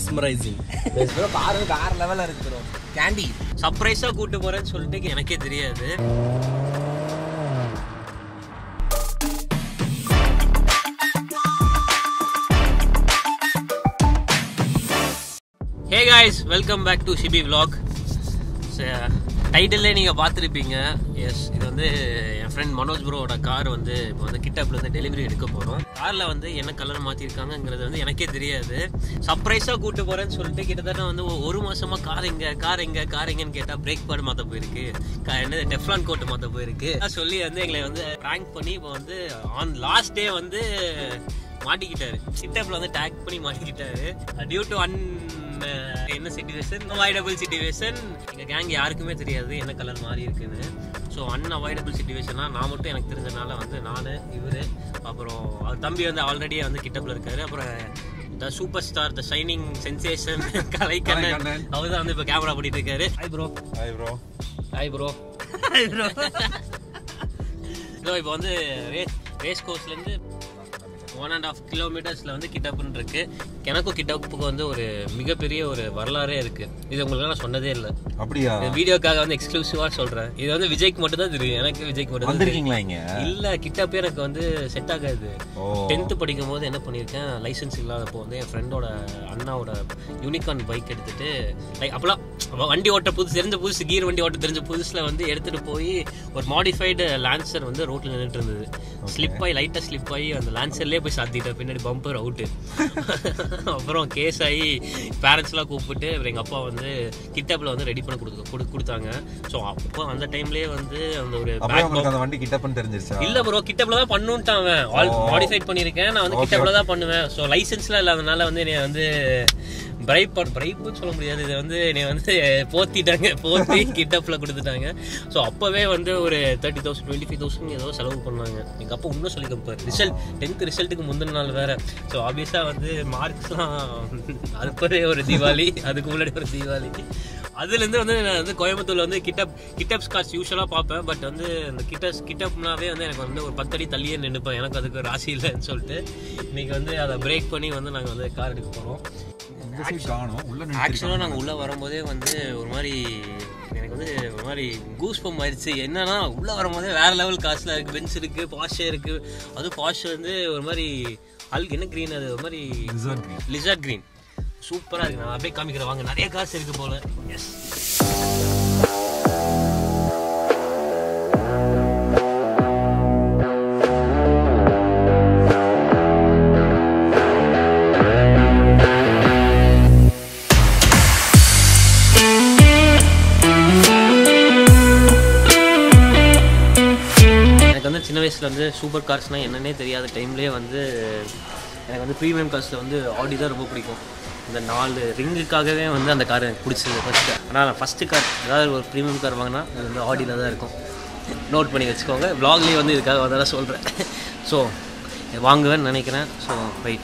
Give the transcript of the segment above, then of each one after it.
Mesmerising bro car car லெவலில் இருக்கு bro candy சர்ப்ரைஸா கூட்டு போறேன்னு சொல்லிட்டு எனக்கே தெரியாது hey guys welcome back to Shibi vlog டைட்டிலே நீங்கள் பார்த்துருப்பீங்க எஸ் இது வந்து என் ஃப்ரெண்ட் மனோஜ் ப்ரோவோட கார் வந்து இப்போ வந்து கிட்டப்பில் வந்து டெலிவரி எடுக்க போகிறோம் காரில் வந்து என்ன கலர் மாற்றிருக்காங்கங்கிறது வந்து எனக்கே தெரியாது சர்ப்ரைஸாக கூட்டு போகிறேன்னு சொல்லிட்டு கிட்டத்தட்ட வந்து ஒ- ஒரு மாசமாக கார் எங்க கார் எங்க கார் எங்கன்னு கேட்டால் பிரேக் பேட் மாற்ற போயிருக்கு கா- என்னது டெஃப்லான் கோட்டு மாற்ற போயிருக்கு அதான் சொல்லி வந்து எங்களை வந்து ப்ராங்க் பண்ணி இப்போ வந்து ஆன் லாஸ்ட் டே வந்து மாட்டிக்கிட்டாரு சிட்டப்ல வந்து டேக் பண்ணி மாட்டிக்கிட்டாரு டியூ டு அன் என்ன சிச்சுவேஷன் அவாய்டபிள் சிச்சுவேஷன் எங்க கேங் யாருக்குமே தெரியாது என்ன கலர் மாறி இருக்குன்னு ஸோ அன்அவாய்டபிள் சிச்சுவேஷனா நான் மட்டும் எனக்கு தெரிஞ்சனால வந்து நான் இவரு அப்புறம் அவர் தம்பி வந்து ஆல்ரெடியே வந்து கிட்டப்ல இருக்காரு அப்புறம் the super star the shining sensation Kalaikannan அவர் தான் வந்து இப்போ கேமரா பண்ணிட்டு இருக்காரு hi bro hi bro hi bro hi bro so இப்போ வந்து ரேஸ் ரேஸ் கோர்ஸ்லேருந்து ஒன் அண்ட் ஆஃப் கிலோமீட்டர்ஸில் வந்து கிட்டப்புன்னு இருக்கு எனக்கும் கிட்டப்புக்கு வந்து ஒரு மிகப்பெரிய ஒரு வரலாறே இருக்கு இது உங்களுக்கு நான் சொன்னதே இல்லை அப்படியா இந்த வீடியோக்காக வந்து எக்ஸ்க்ளூசிவாக சொல்கிறேன் இது வந்து விஜய்க்கு மட்டும் தான் தெரியும் எனக்கு விஜய்க்கு மட்டும் தான் தெரியும் வந்திருக்கீங்களா இங்க இல்ல கிட்டப்பே எனக்கு வந்து செட் ஆகாது ஓ டென்த்து படிக்கும் போது என்ன பண்ணியிருக்கேன் லைசன்ஸ் இல்லாதப்போ வந்து என் ஃப்ரெண்டோட அண்ணாவோட யூனிகார்ன் பைக் எடுத்துட்டு லைக் அப்பலாம் அவ வண்டி ஓட்ட புதுசு தெரிஞ்ச புதுசு கீர் வண்டி ஓட்ட தெரிஞ்ச புதுசுல வந்து எடுத்துட்டு போய் ஒரு மாடிஃபைடு லான்சர் வந்து ரோட்ல நின்றுட்டு இருந்தது ஸ்லிப் ஆகி லைட்டாக ஸ்லிப் ஆகி அந்த லான்சர்லேயே போய் சாத்திட்டேன் பின்னாடி பம்பர் அவுட்டு அப்புறம் கேஸ் ஆகி பேரண்ட்ஸ்லாம் கூப்பிட்டு அப்புறம் எங்கள் அப்பா வந்து கிட்டப்பில் வந்து ரெடி பண்ணி கொடுத்து கொடு கொடுத்தாங்க ஸோ அப்போ அந்த டைம்லேயே வந்து அந்த ஒரு அப்படியே பேக் உங்களுக்கு அந்த வண்டி கிட்டப்பன்னு தெரிஞ்சிருச்சா இல்ல ப்ரோ கிட்டப்ல தான் பண்ணுன்ட்டான் அவன் ஆல் மாடிஃபைட் பண்ணிருக்கேன் நான் வந்து கிட்டப்ல தான் பண்ணுவேன் ஸோ லைசன்ஸ்லாம் இல்லாதனால வந்து என்னை வந்து பிரைப் பிரைப்னு சொல்ல முடியாது இதை வந்து என்னை வந்து போத்திட்டாங்க போத்தி கிட்டப்ல கொடுத்துட்டாங்க ஸோ அப்பவே வந்து ஒரு thirty thousand twenty five thousand ஏதோ செலவு பண்ணாங்க எங்க அப்பா இன்னும் சொல்லி கம்பார் ரிசல்ட் டென்த் ரிசல்ட்டுக்கு முந்தின நாள் வேற ஸோ ஆப்வியஸாக வந்து மார்க்ஸ்லாம் அதுப்பவே ஒரு தீபாவளி அதுக்கு முன்னாடி ஒரு தீபாவளி அதுலேருந்து வந்து நான் வந்து கோயம்புத்தூர்ல வந்து கிட்டப் கிட்டப் ஸ்கார்ஸ் யூஸ்வலாக பார்ப்பேன் பட் வந்து இந்த கிட்டப் கிட்டப்னாவே வந்து எனக்கு வந்து ஒரு பத்தடி தள்ளியே நின்றுப்பேன் எனக்கு அதுக்கு ராசி இல்லைன்னு சொல்லிட்டு இன்னைக்கு வந்து அதை பிரேக் பண்ணி வந்து நாங்கள் வந்து கார் எடுக்க போகிறோம் இந்த சைடு காணோம் உள்ள ஆக்சுவலாக நாங்கள் உள்ளே வரும்போதே வந்து ஒரு மாதிரி எனக்கு வந்து ஒரு மாதிரி கூஸ் பம் ஆயிடுச்சு என்னன்னா உள்ளே வரும்போதே வேற லெவல் காசுல இருக்கு பென்ஸ் இருக்கு பாஷே இருக்கு அதுவும் பாஷ் வந்து ஒரு மாதிரி அல் என்ன க்ரீன் அது ஒரு மாதிரி Lizard green. லிசர்ட் க்ரீன் சூப்பராக இருக்கு நான் அப்படியே காமிக்கிறேன் வாங்க நிறைய காசு இருக்கு போல எஸ் எனக்கு வந்து சின்ன வயசுல வந்து சூப்பர் கார்ஸ்னால் என்னன்னே தெரியாத டைம்லேயே வந்து எனக்கு வந்து ப்ரீமியம் கார்ஸில் வந்து ஆடி தான் ரொம்ப பிடிக்கும் இந்த நாலு ரிங்குக்காகவே வந்து அந்த கார் எனக்கு பிடிச்சது ஃபஸ்ட்டு ஆனால் நான் ஃபஸ்ட்டு கார் ஏதாவது ஒரு ப்ரீமியம் கார் வாங்கினா அது வந்து ஆடியில் தான் இருக்கும் நோட் பண்ணி வச்சுக்கோங்க vlogலயே வந்து இதுக்காக வந்தாலும் சொல்கிறேன் ஸோ வாங்குவேன்னு நினைக்கிறேன் ஸோ ரைட்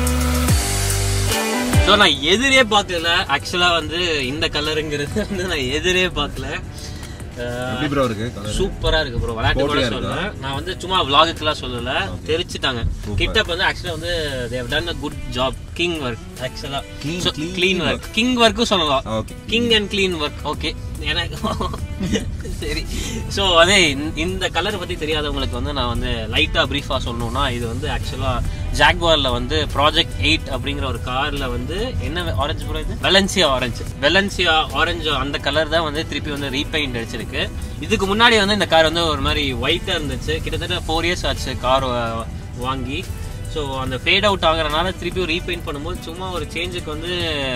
ஸோ நான் எதிரே பார்க்கல ஆக்சுவலாக வந்து இந்த கலருங்கிறது வந்து நான் எதிரே பார்க்கல அஹ், எப்படி ப்ரோ இருக்கு colour? சூப்பரா இருக்கு ப்ரோ விளையாட்டு கூட போட்டியா சொல்லல நான் வந்து சும்மா vlogக்குலாம் சொல்லல தெரிச்சுட்டாங்க கிட்டப் வந்து ஆக்சுவலா வந்து Dev done a good job king work actually Clean- clean clean work king ஒர்க்கும் சொல்லலாம் okay king and clean work okay எனக்கு சரி ஸோ அதே இந்த- இந்த கலர் பற்றி தெரியாதவங்களுக்கு வந்து நான் வந்து லைட்டாக ப்ரீஃபாக சொல்லணும்னா இது வந்து ஆக்சுவலாக ஜாக்வாரில் வந்து ப்ராஜெக்ட் எயிட் அப்படிங்கிற ஒரு காரில் வந்து என்ன ஆரஞ்சு ப்ரோ இது வெலன்சியா ஆரஞ்சு வெலன்சியா ஆரஞ்சு அந்த கலர் தான் வந்து திருப்பி வந்து ரீபெயிண்ட் அடிச்சிருக்கு இதுக்கு முன்னாடி வந்து இந்த கார் வந்து ஒரு மாதிரி ஒயிட்டாக இருந்துச்சு கிட்டத்தட்ட ஃபோர் இயர்ஸ் ஆச்சு கார் வாங்கி ஸோ அந்த ஃபேட் அவுட் ஆகுறனால திருப்பி ரீபெயிண்ட் பண்ணும்போது சும்மா ஒரு சேஞ்சுக்கு வந்து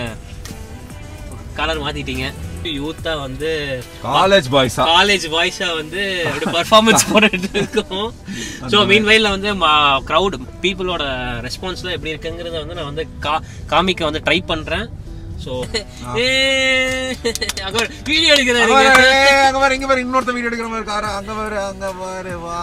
கலர் மாத்திட்டீங்க யூத்தா வந்து காலேஜ் பாய்ஸா காலேஜ் பாய்ஸா வந்து அப்படி பர்ஃபார்மன்ஸ் போட்டுட்டு இருக்கோம் ஸோ மீன் வயலில் வந்து க்ரௌட் பீப்புளோட ரெஸ்பான்ஸ்லாம் எப்படி இருக்குங்கிறத வந்து நான் வந்து கா காமிக்க வந்து ட்ரை பண்றேன் ஸோ அங்க வீடியோ எடுக்கிறாரு அங்க பாரு இங்க பாரு இன்னொருத்த வீடியோ எடுக்கிற மாதிரி காரா அங்க பாரு அங்க பாரு வா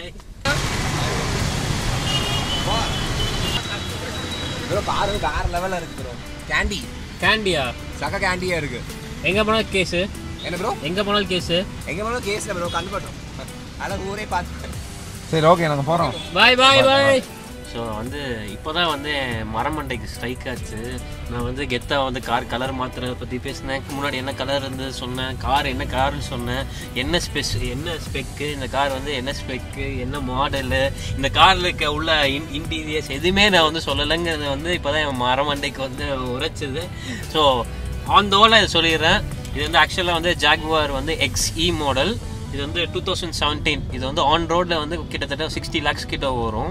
ப்ரோ கார் கார் லெவலில் இருக்கு ப்ரோ கேண்டி கேண்டியா சக கேண்டியா இருக்கு எங்க போனாலும் கேஸு என்ன ப்ரோ எங்க போனாலும் கேஸு எங்க போனாலும் கேஸ்ல ப்ரோ கண்டு பட்டோம் அதெல்லாம் ஊரே பார்த்து சரி ஓகே நாங்க போறோம் பாய் பாய் பாய் ஸோ வந்து இப்போ தான் வந்து என் மரமண்டைக்கு ஸ்ட்ரைக் ஆச்சு நான் வந்து கெத்தாக வந்து கார் கலர் மாற்றுறத பற்றி பேசினேன் முன்னாடி என்ன கலர் இருந்து சொன்னேன் கார் என்ன கார்னு சொன்னேன் என்ன ஸ்பெஸ் என்ன ஸ்பெக்கு இந்த கார் வந்து என்ன ஸ்பெக்கு என்ன மாடலு இந்த காரில் இருக்க உள்ள இன் இன்டீரியர்ஸ் எதுவுமே நான் வந்து சொல்லலைங்கிறது வந்து இப்போ தான் என் மரமண்டைக்கு வந்து உரைச்சிது ஸோ ஆன் தோல சொல்லிடுறேன் இது வந்து ஆக்சுவலாக வந்து ஜாக்வார் வந்து எக்ஸ்இ மாடல் இது வந்து டூ தௌசண்ட் செவன்டீன் இது வந்து ஆன் ரோடில் வந்து கிட்டத்தட்ட சிக்ஸ்டி லேக்ஸ் கிட்ட வரும்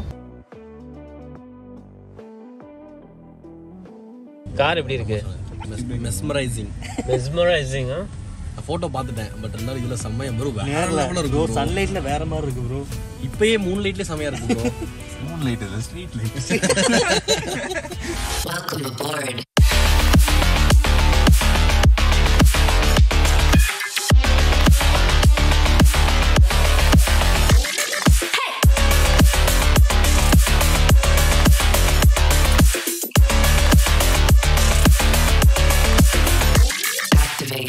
கார் எப்படி இருக்கு மெஸ்மரைசிங் மெஸ்மரைசிங் போட்டோ பார்த்துட்டேன் பட் இருந்தாலும் இதுல செம்மையா ப்ரோ வேற லெவல்ல இருக்கு bro. சன்லைட்ல வேற மாதிரி இருக்கு ப்ரோ இப்பயே மூணு லைட்லயே செம்மையா இருக்கு ப்ரோ மூன் லைட் இது street light Welcome aboard. Activate.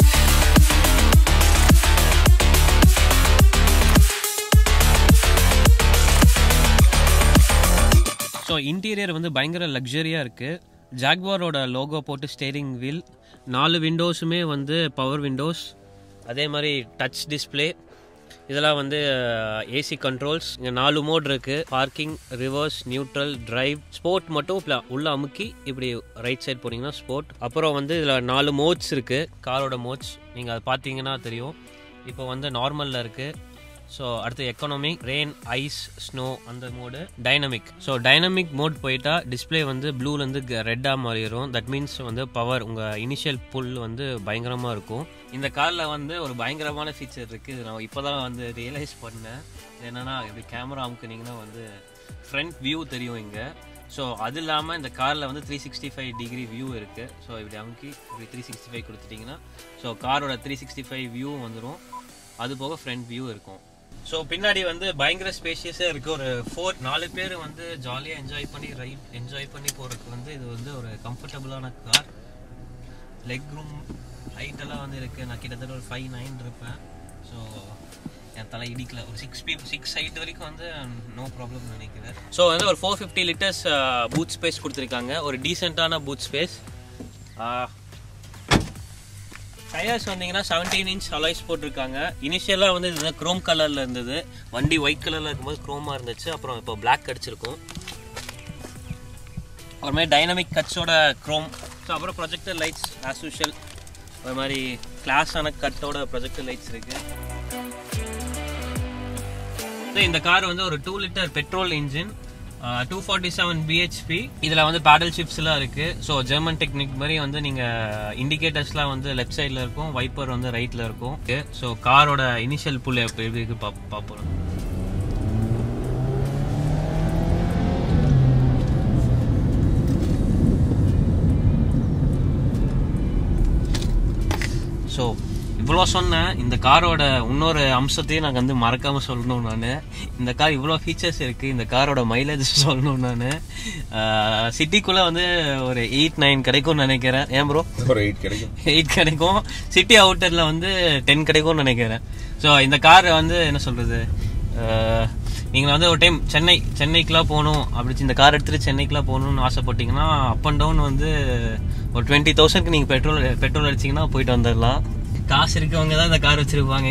So interior வந்து பயங்கர லக்ஸரியாக இருக்குது ஜாக்வாரோட லோகோ போட்டு ஸ்டேரிங் வீல் நாலு விண்டோஸுமே வந்து பவர் விண்டோஸ் அதே மாதிரி டச் டிஸ்ப்ளே இதெல்லாம் வந்து ஏசி கண்ட்ரோல்ஸ் இங்கே நாலு மோட் இருக்குது parking reverse neutral drive sport மட்டும் இப்ப உள்ள அமுக்கி இப்படி ரைட் சைடு போனீங்கன்னா ஸ்போர்ட் அப்புறம் வந்து இதில் நாலு மோட்ஸ் இருக்குது காரோட மோட்ஸ் நீங்கள் அதை பார்த்தீங்கன்னா தெரியும் இப்போ வந்து நார்மலில் இருக்குது ஸோ அடுத்து எக்கனாமி ரெயின் ஐஸ் ஸ்னோ அந்த mode dynamic so dynamic mode போயிட்டா டிஸ்ப்ளே வந்து ப்ளூலேருந்து ரெட்டாக மாறிடும் தட் மீன்ஸ் வந்து பவர் உங்கள் இனிஷியல் புல் வந்து பயங்கரமாக இருக்கும் இந்த காரில் வந்து ஒரு பயங்கரமான ஃபீச்சர் இருக்குது இது நான் இப்போ தான் வந்து ரியலைஸ் பண்ணேன் இது என்னன்னா இப்படி கேமரா அமுக்குனீங்கன்னா வந்து ஃப்ரண்ட் வியூ தெரியும் இங்கே ஸோ அது இல்லாமல் இந்த காரில் வந்து three sixty five degree view இருக்குது ஸோ இப்படி அமுக்கி இப்படி த்ரீ சிக்ஸ்டி ஃபைவ் கொடுத்துட்டிங்கன்னா ஸோ காரோட த்ரீ சிக்ஸ்டி ஃபைவ் வியூ வந்துடும் அது போக ஃப்ரண்ட் வியூ இருக்கும் ஸோ பின்னாடி வந்து பயங்கர ஸ்பேஷியஸாக இருக்குது ஒரு ஃபோர் நாலு பேர் வந்து ஜாலியாக என்ஜாய் பண்ணி ரைட் என்ஜாய் பண்ணி போகிறதுக்கு வந்து இது வந்து ஒரு கம்ஃபர்டபுளான கார் லெக் ரூம் ஹைட்டெல்லாம் வந்து இருக்குது நான் கிட்டத்தட்ட ஒரு ஃபைவ் நைன் இருப்பேன் ஸோ என் தலை இடிக்கல ஒரு சிக்ஸ் பீ சிக்ஸ் ஹைட் வரைக்கும் வந்து நோ ப்ராப்ளம் நினைக்கிறேன் ஸோ வந்து ஒரு four fifty litres boot space கொடுத்துருக்காங்க ஒரு டீசெண்டான பூட் ஸ்பேஸ் டயர்ஸ் வந்தீங்கன்னா செவன்டீன் இன்ச் அலாய்ஸ் போட்டிருக்காங்க இனிஷியலாக வந்து இது க்ரோம் கலரில் இருந்தது வண்டி ஒயிட் கலரில் இருக்கும்போது க்ரோமாக இருந்துச்சு அப்புறம் இப்போ பிளாக் அடிச்சிருக்கும் ஒரு மாதிரி டைனமிக் கட்ஸோட க்ரோம் ஸோ அப்புறம் ப்ரொஜெக்டர் லைட்ஸ் ஆஸ் யூஷுவல் ஒரு மாதிரி கிளாஸான கட்டோட ப்ரொஜெக்டர் லைட்ஸ் இருக்கு இந்த கார் வந்து ஒரு two litre petrol engine two forty seven BHP இதில் வந்து பேடல் ஷிப்ஸ்லாம் இருக்குது ஸோ ஜெர்மன் டெக்னிக் மாதிரி வந்து நீங்கள் இண்டிகேட்டர்ஸ்லாம் வந்து லெஃப்ட் சைடில் இருக்கும் வைப்பர் வந்து ரைட்டில் இருக்கும் ஸோ காரோட இனிஷியல் புல் எப்படி இருக்கு பாப் பார்ப்போம் ஸோ இவ்வளோ சொன்னேன் இந்த காரோட இன்னொரு அம்சத்தையும் நான் வந்து மறக்காம சொல்லணும் நான் இந்த கார் இவ்வளோ ஃபீச்சர்ஸ் இருக்கு இந்த காரோட மைலேஜ் சொல்லணும் நான் சிட்டிக்குள்ள வந்து ஒரு எயிட் நைன் கிடைக்கும்னு நினைக்கிறேன் ஏன் ப்ரோ ஒரு எயிட் கிடைக்கும் எயிட் கிடைக்கும் சிட்டி அவுட்டர்ல வந்து டென் கிடைக்கும்னு நினைக்கிறேன் ஸோ இந்த கார் வந்து என்ன சொல்றது அஹ், நீங்க வந்து ஒரு டைம் சென்னை சென்னைக்குலாம் போகணும் அப்படி இந்த கார் எடுத்துட்டு சென்னைக்குலாம் போகணும்னு ஆசைப்பட்டீங்கன்னா அப் அண்ட் டவுன் வந்து ஒரு டுவெண்ட்டி தௌசண்ட்க்கு நீங்க பெட்ரோல் பெட்ரோல் அடிச்சீங்கன்னா போயிட்டு வந்துடலாம் காசு இருக்கவங்க தான் இந்த கார் வச்சிருப்பாங்க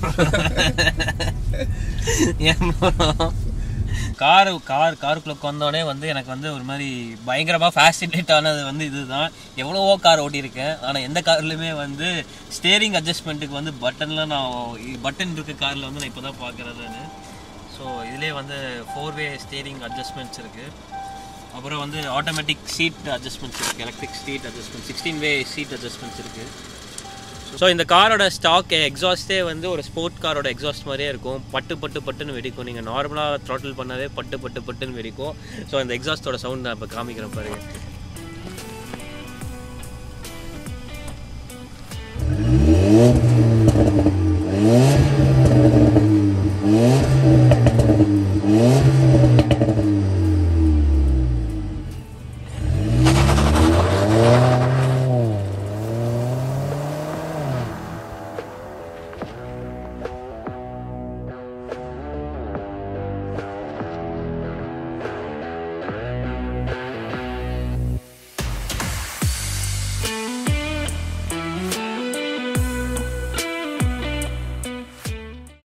ஏன் கார் கார் காருக்குள்ள உட்காந்தோடனே வந்து எனக்கு வந்து ஒரு மாதிரி பயங்கரமாக ஃபேசினேட் ஆனது வந்து இதுதான் எவ்வளவோ கார் ஓட்டியிருக்கேன் ஆனால் எந்த கார்லையுமே வந்து ஸ்டேரிங் அட்ஜஸ்ட்மெண்ட்டுக்கு வந்து பட்டன்லாம் நான் பட்டன் இருக்க காரில் வந்து நான் இப்போ தான் பார்க்குறதுன்னு ஸோ இதிலே வந்து ஃபோர் வே ஸ்டேரிங் அட்ஜஸ்ட்மெண்ட்ஸ் இருக்குது அப்புறம் வந்து ஆட்டோமேட்டிக் சீட் அட்ஜஸ்ட்மெண்ட்ஸ் இருக்குது electric seat adjustment sixteen way seat adjustments இருக்குது ஸோ இந்த காரோட ஸ்டாக் எக்ஸாஸ்டே வந்து ஒரு ஸ்போர்ட் காரோட எக்ஸாஸ்ட் மாதிரியே இருக்கும் பட்டு பட்டு பட்டுன்னு வெடிக்கும் நீங்கள் நார்மலாக த்ராட்டில் பண்ணாவே பட்டு பட்டு பட்டுன்னு வெடிக்கும் ஸோ இந்த எக்ஸாஸ்டோட சவுண்ட் நான் இப்போ காமிக்கிறேன் பாருங்க